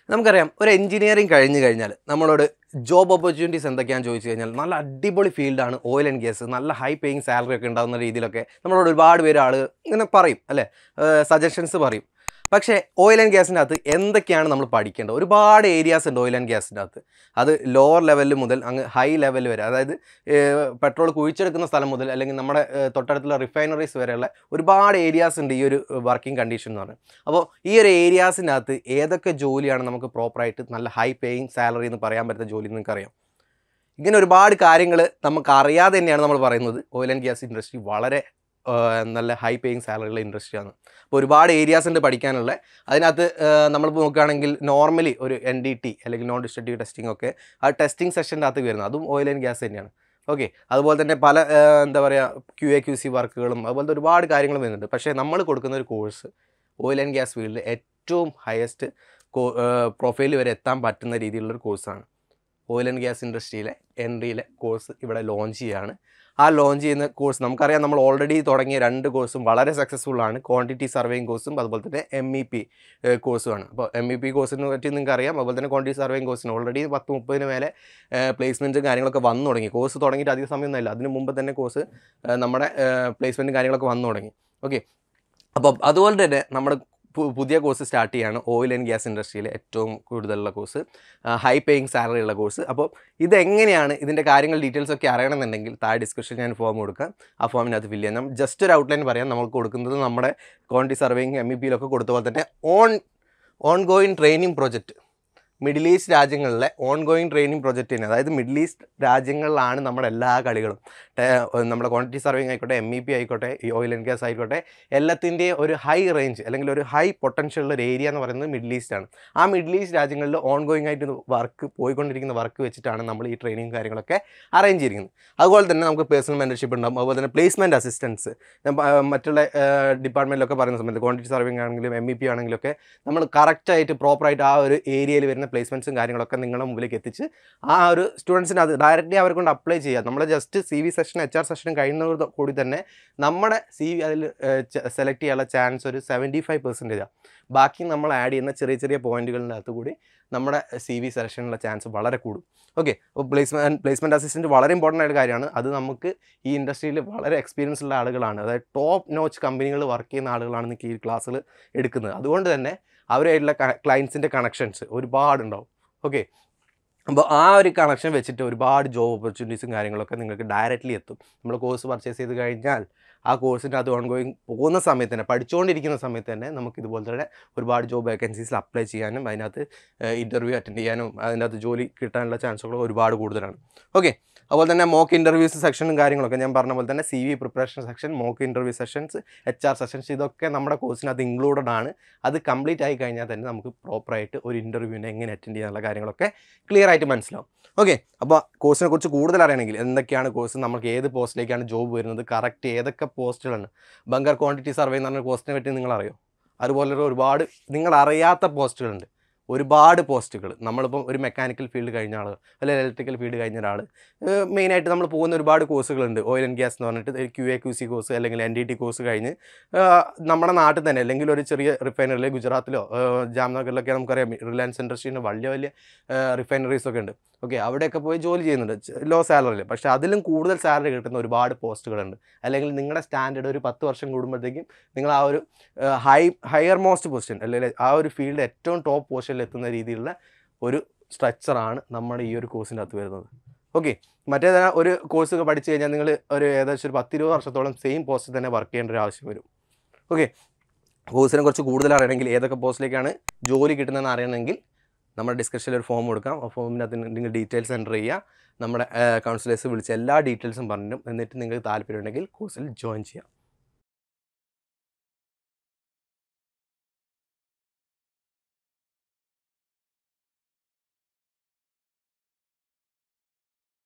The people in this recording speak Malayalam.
നമുക്കറിയാം ഒരു എഞ്ചിനീയറിംഗ് കഴിഞ്ഞ് കഴിഞ്ഞാൽ നമ്മളോട് ജോബ് ഓപ്പർച്യൂണിറ്റീസ് എന്തൊക്കെയാണെന്ന് ചോദിച്ചു കഴിഞ്ഞാൽ നല്ല അടിപൊളി ഫീൽഡാണ് ഓയിൽ ആൻഡ് ഗ്യാസ് നല്ല ഹൈ പേയിങ് സാലറി ഒക്കെ ഉണ്ടാകുന്ന രീതിയിലൊക്കെ നമ്മളോട് ഒരുപാട് പേര് ആൾ ഇങ്ങനെ പറയും അല്ലേ സജഷൻസ് പറയും പക്ഷേ ഓയിൽ ആൻഡ് ഗ്യാസിൻ്റെ അകത്ത് എന്തൊക്കെയാണ് നമ്മൾ പഠിക്കേണ്ടത് ഒരുപാട് ഏരിയാസ് ഉണ്ട് ഓയിൽ ആൻഡ് ഗ്യാസിൻ്റെ അകത്ത് അത് ലോവർ ലെവലിൽ മുതൽ അങ്ങ് ഹൈ ലെവൽ വരെ അതായത് പെട്രോൾ കുഴിച്ചെടുക്കുന്ന സ്ഥലം മുതൽ അല്ലെങ്കിൽ നമ്മുടെ ഏഹ്, തൊട്ടടുത്തുള്ള റിഫൈനറീസ് വരെയുള്ള ഒരുപാട് ഏരിയാസ് ഉണ്ട് ഈ ഒരു വർക്കിംഗ് കണ്ടീഷൻ എന്ന് പറഞ്ഞാൽ അപ്പോൾ ഈ ഒരു ഏരിയാസിൻ്റെ അകത്ത് ഏതൊക്കെ ജോലിയാണ് നമുക്ക് പ്രോപ്പറായിട്ട് നല്ല ഹൈ പേയിങ് സാലറി എന്ന് പറയാൻ പറ്റുന്ന ജോലി എന്ന് നിങ്ങൾക്കറിയാം ഇങ്ങനെ ഒരുപാട് കാര്യങ്ങൾ നമുക്ക് അറിയാതെ തന്നെയാണ് നമ്മൾ പറയുന്നത് ഓയിൽ ആൻഡ് ഗ്യാസ് ഇൻഡസ്ട്രി വളരെ ആ, നല്ല ഹൈ പേയിങ് സാലറിയുള്ള ഇൻഡസ്ട്രിയാണ് അപ്പോൾ ഒരുപാട് ഏരിയാസ് ഉണ്ട് പഠിക്കാനുള്ള അതിനകത്ത് നമ്മളിപ്പോൾ നോക്കുകയാണെങ്കിൽ നോർമലി ഒരു എൻ ഡി ടി അല്ലെങ്കിൽ നോൺ ഡിസ്ട്രക്റ്റീവ് ടെസ്റ്റിംഗ് ഒക്കെ ആ ടെസ്റ്റിംഗ് സെഷൻ്റെ അകത്ത് വരുന്നത് അതും ഓയിൽ ആൻഡ് ഗ്യാസ് തന്നെയാണ് ഓക്കെ അതുപോലെ തന്നെ പല ആ, എന്താ പറയുക ക്യു എ ക്യു സി വർക്കുകളും അതുപോലത്തെ ഒരുപാട് കാര്യങ്ങൾ വരുന്നുണ്ട് പക്ഷേ നമ്മൾ കൊടുക്കുന്ന ഒരു കോഴ്സ് ഓയിൽ ആൻഡ് ഗ്യാസ് ഫീൽഡിൽ ഏറ്റവും ഹയസ്റ്റ് പ്രൊഫൈൽ വരെ എത്താൻ പറ്റുന്ന രീതിയിലുള്ളൊരു കോഴ്സാണ് ഓയിൽ ആൻഡ് ഗ്യാസ് ഇൻഡസ്ട്രിയിലെ എൻട്രിയിലെ കോഴ്സ് ഇവിടെ ലോഞ്ച് ചെയ്യുകയാണ് ആ ലോഞ്ച് ചെയ്യുന്ന കോഴ്സ് നമുക്കറിയാം നമ്മൾ ഓൾറെഡി തുടങ്ങിയ രണ്ട് കോഴ്സും വളരെ സക്സസ്ഫുൾ ആണ് ക്വാണ്ടിറ്റി സർവേയിങ് കോഴ്സും അതുപോലെ തന്നെ എം ഇ പി കോഴ്സുമാണ് അപ്പോൾ എം ഇ പി കോഴ്സിനെ പറ്റി നിങ്ങൾക്ക് അറിയാം അതുപോലെ തന്നെ ക്വാണ്ടിറ്റി സർവേയിങ് കോഴ്സിന് ഓൾറെഡി പത്ത് മുപ്പതിന് മേലെ പ്ലേസ്മെൻറ്റും കാര്യങ്ങളൊക്കെ വന്നു തുടങ്ങി കോഴ്സ് തുടങ്ങിയിട്ട് അധിക സമയമൊന്നുമില്ല അതിന് മുമ്പ് തന്നെ കോഴ്സ് നമ്മുടെ പ്ലേസ്മെൻറ്റും കാര്യങ്ങളൊക്കെ വന്നു തുടങ്ങി ഓക്കെ അപ്പോൾ അതുപോലെ തന്നെ നമ്മുടെ പു- പുതിയ കോഴ്സ് സ്റ്റാർട്ട് ചെയ്യാണ് ഓയിൽ ആൻഡ് ഗ്യാസ് ഇൻഡസ്ട്രിയിലെ ഏറ്റവും കൂടുതലുള്ള കോഴ്സ് ഹൈ പേയിങ് സാലറി ഉള്ള കോഴ്സ് അപ്പോൾ ഇതെങ്ങനെയാണ് ഇതിൻ്റെ കാര്യങ്ങൾ ഡീറ്റെയിൽസ് ഒക്കെ അറിയണമെന്നുണ്ടെങ്കിൽ താഴെ ഡിസ്ക്രിപ്ഷൻ ഞാൻ ഫോം കൊടുക്കാം ആ ഫോമിനകത്ത് ഫില്ല് ചെയ്യാം ജസ്റ്റ് ഒരു ഔട്ട്ലൈൻ പറയാം നമുക്ക് കൊടുക്കുന്നത് നമ്മുടെ ക്വാണ്ടിറ്റി സർവേയിങ് എം ഇ പിയിലൊക്കെ കൊടുത്ത പോലെ തന്നെ on ongoing training project middle east രാജ്യങ്ങളിലെ ഓൺ ഗോയിങ് ട്രെയിനിങ് പ്രോജക്റ്റ് തന്നെ അതായത് മിഡിൽ ഈസ്റ്റ് രാജ്യങ്ങളിലാണ് നമ്മുടെ എല്ലാ കളികളും ടേ- നമ്മുടെ ക്വാണ്ടിറ്റി സർവേയിങ് ആയിക്കോട്ടെ എം ഇ പി ആയിക്കോട്ടെ ഈ ഓയിൽ ആൻഡ് ഗ്യാസ് ആയിക്കോട്ടെ എല്ലാത്തിൻ്റെയും ഒരു ഹൈ റേഞ്ച് അല്ലെങ്കിൽ ഒരു ഹൈ പൊട്ടൻഷ്യൽ ഉള്ള ഒരു ഏരിയ എന്ന് പറയുന്നത് മിഡിൽ ഈസ്റ്റ് ആണ് ആ മിഡിൽ ഈസ്റ്റ് രാജ്യങ്ങളിൽ ഓൺ ഗോയിങ് ആയിട്ട് വർക്ക് പോയിക്കൊണ്ടിരിക്കുന്ന വർക്ക് വെച്ചിട്ടാണ് നമ്മൾ ഈ ട്രെയിനിങ് കാര്യങ്ങളൊക്കെ അറേഞ്ച് ചെയ്തിരിക്കുന്നത് അതുപോലെ തന്നെ നമുക്ക് പേഴ്സണൽ മെൻറ്റർഷിപ്പ് ഉണ്ടാകും അതുപോലെ തന്നെ പ്ലേസ്മെൻറ്റ് അസിസ്റ്റൻസ് മറ്റുള്ള ഡിപ്പാർട്ട്മെൻറ്റിലൊക്കെ പറയുന്ന സമയത്ത് ക്വാണ്ടിറ്റി സർവിങ് ആണെങ്കിലും എം ഇ പി ആണെങ്കിലും ഒക്കെ നമ്മൾ കറക്റ്റായിട്ട് പ്രോപ്പറായിട്ട് ആ ഒരു ഏരിയയിൽ വരുന്ന പ്ലേസ്മെൻറ്റ്സും കാര്യങ്ങളൊക്കെ നിങ്ങളുടെ മുമ്പിലേക്ക് എത്തിച്ച് ആ ഒരു സ്റ്റുഡൻസിന് അത് ഡയറക്റ്റ്ലി അവരെ കൊണ്ട് അപ്ലൈ ചെയ്യുക നമ്മൾ just C V session H R സെഷനും കഴിയുന്നതോട് കൂടി തന്നെ നമ്മുടെ സി വി അതിൽ സെലക്ട് ചെയ്യാനുള്ള ചാൻസ് ഒരു സെവൻറ്റി ഫൈവ് പെർസെൻറ്റേജാണ് ബാക്കി നമ്മൾ ആഡ് ചെയ്യുന്ന ചെറിയ ചെറിയ പോയിന്റുകളുടെ അകത്ത് കൂടി നമ്മുടെ സി വി സെലക്ഷനുള്ള ചാൻസ് വളരെ കൂടും ഓക്കെ അപ്പോൾ പ്ലേസ്മെൻറ്റ് പ്ലേസ്മെൻറ്റ് അസിസ്റ്റൻറ്റ് വളരെ ഇമ്പോർട്ടൻ്റ് ആയ കാര്യമാണ് അത് നമുക്ക് ഈ ഇൻഡസ്ട്രിയിൽ വളരെ എക്സ്പീരിയൻസ് ഉള്ള ആളുകളാണ് അതായത് ടോപ്പ് നോച്ച് കമ്പനികൾ വർക്ക് ചെയ്യുന്ന ആളുകളാണ് നിങ്ങൾക്ക് ഈ ക്ലാസ്സിൽ എടുക്കുന്നത് അതുകൊണ്ട് തന്നെ അവരായിട്ടുള്ള ക്ലയൻസിൻ്റെ കണക്ഷൻസ് ഒരുപാടുണ്ടാവും ഓക്കെ അപ്പോൾ ആ ഒരു കണക്ഷൻ വെച്ചിട്ട് ഒരുപാട് ജോബ് ഓപ്പർച്യൂണിറ്റീസും കാര്യങ്ങളൊക്കെ നിങ്ങൾക്ക് ഡയറക്റ്റ്ലി എത്തും നമ്മൾ കോഴ്സ് പർച്ചേസ് ചെയ്ത് കഴിഞ്ഞാൽ ആ കോഴ്സിൻ്റെ അത് ഓൺ ഗോയിങ് പോകുന്ന സമയത്ത് തന്നെ പഠിച്ചുകൊണ്ടിരിക്കുന്ന സമയത്ത് തന്നെ നമുക്ക് ഇതുപോലത്തെ തന്നെ ഒരുപാട് ജോബ് വേക്കൻസീസിൽ അപ്ലൈ ചെയ്യാനും അതിനകത്ത് ഇൻ്റർവ്യൂ അറ്റൻഡ് ചെയ്യാനും അതിനകത്ത് ജോലി കിട്ടാനുള്ള ചാൻസുകൾ ഒരുപാട് കൂടുതലാണ് ഓക്കെ അതുപോലെ തന്നെ മോക്ക് ഇൻ്റർവ്യൂസ് സെക്ഷനും കാര്യങ്ങളൊക്കെ ഞാൻ പറഞ്ഞ പോലെ തന്നെ C V preparation section mock interview sessions H R sessions ഇതൊക്കെ നമ്മുടെ കോഴ്സിനകത്ത് ഇൻക്ലൂഡഡ് ആണ് അത് കംപ്ലീറ്റ് ആയി കഴിഞ്ഞാൽ തന്നെ നമുക്ക് പ്രോപ്പറായിട്ട് ഒരു ഇൻ്റർവ്യൂവിനെ എങ്ങനെ അറ്റൻഡ് ചെയ്യാനുള്ള കാര്യങ്ങളൊക്കെ ക്ലിയർ ആയിട്ട് മനസ്സിലാവും ഓക്കെ അപ്പോൾ കോഴ്സിനെ കുറിച്ച് കൂടുതൽ അറിയണമെങ്കിൽ എന്തൊക്കെയാണ് കോഴ്സ് നമുക്ക് ഏത് പോസ്റ്റിലേക്കാണ് ജോബ് വരുന്നത് കറക്റ്റ് ഏതൊക്കെ പോസ്റ്റുകളാണ് ബങ്കർ ക്വാണ്ടിറ്റി സർവേ എന്ന് പറഞ്ഞ പോസ്റ്റിനെ പറ്റി നിങ്ങൾ അറിയോ അതുപോലെ ഒരുപാട് നിങ്ങൾ അറിയാത്ത പോസ്റ്റുകളുണ്ട് ഒരുപാട് പോസ്റ്റുകൾ നമ്മളിപ്പം ഒരു മെക്കാനിക്കൽ ഫീൽഡ് കഴിഞ്ഞ ആൾ അല്ലെങ്കിൽ ഇലക്ട്രിക്കൽ ഫീൽഡ് കഴിഞ്ഞ ഒരാൾ മെയിനായിട്ട് നമ്മൾ പോകുന്ന ഒരുപാട് കോഴ്സുകളുണ്ട് ഓയിൽ ആൻഡ് ഗ്യാസ് എന്ന് പറഞ്ഞിട്ട് Q A Q C course അല്ലെങ്കിൽ എൻ ഡി ടി കോഴ്സ് കഴിഞ്ഞ് ആ, നമ്മുടെ നാട്ടിൽ തന്നെ അല്ലെങ്കിൽ ഒരു ചെറിയ റിഫൈനറിലെ ഗുജറാത്തിലോ ആ, ജാംനഗറിലൊക്കെ നമുക്കറിയാം റിലയൻസ് ഇൻഡസ്ട്രീൻ്റെ വലിയ വലിയ റിഫൈനറീസ് ഒക്കെ ഉണ്ട് ഓക്കെ അവിടെയൊക്കെ പോയി ജോലി ചെയ്യുന്നുണ്ട് ലോ സാലറിയിൽ പക്ഷേ അതിലും കൂടുതൽ സാലറി കിട്ടുന്ന ഒരുപാട് പോസ്റ്റുകളുണ്ട് അല്ലെങ്കിൽ നിങ്ങളുടെ സ്റ്റാൻഡേർഡ് ഒരു പത്ത് വർഷം കൂടുമ്പോഴത്തേക്കും നിങ്ങൾ ആ ഒരു ഹൈ ഹയർ മോസ്റ്റ് പൊസിഷൻ അല്ലെങ്കിൽ ആ ഒരു ഫീൽഡ് ഏറ്റവും ടോപ്പ് പൊസിഷനിൽ എത്തുന്ന രീതിയിലുള്ള ഒരു സ്ട്രക്ചറാണ് നമ്മുടെ ഈ ഒരു കോഴ്സിൻ്റെ അകത്ത് വരുന്നത് ഓക്കെ മറ്റേ ഒരു കോഴ്സ് പഠിച്ചു കഴിഞ്ഞാൽ നിങ്ങൾ ഒരു ഏകദേശം ഒരു പത്തിരുപത് വർഷത്തോളം സെയിം പോസ്റ്റിൽ തന്നെ വർക്ക് ചെയ്യേണ്ട ഒരു ആവശ്യം വരും ഓക്കെ കോഴ്സിനെ കുറിച്ച് കൂടുതൽ അറിയണമെങ്കിൽ ഏതൊക്കെ പോസ്റ്റിലേക്കാണ് ജോലി കിട്ടുന്നതെന്ന് അറിയണമെങ്കിൽ നമ്മുടെ ഡിസ്ക്രിപ്ഷനിൽ ഒരു ഫോം കൊടുക്കാം ആ ഫോമിനകത്ത് നിങ്ങൾ ഡീറ്റെയിൽസ് എൻ്റർ ചെയ്യുക നമ്മുടെ കൗൺസിലേഴ്സ് വിളിച്ച് എല്ലാ ഡീറ്റെയിൽസും പറഞ്ഞു എന്നിട്ട് നിങ്ങൾക്ക് താല്പര്യമുണ്ടെങ്കിൽ കോഴ്സിൽ ജോയിൻ ചെയ്യാം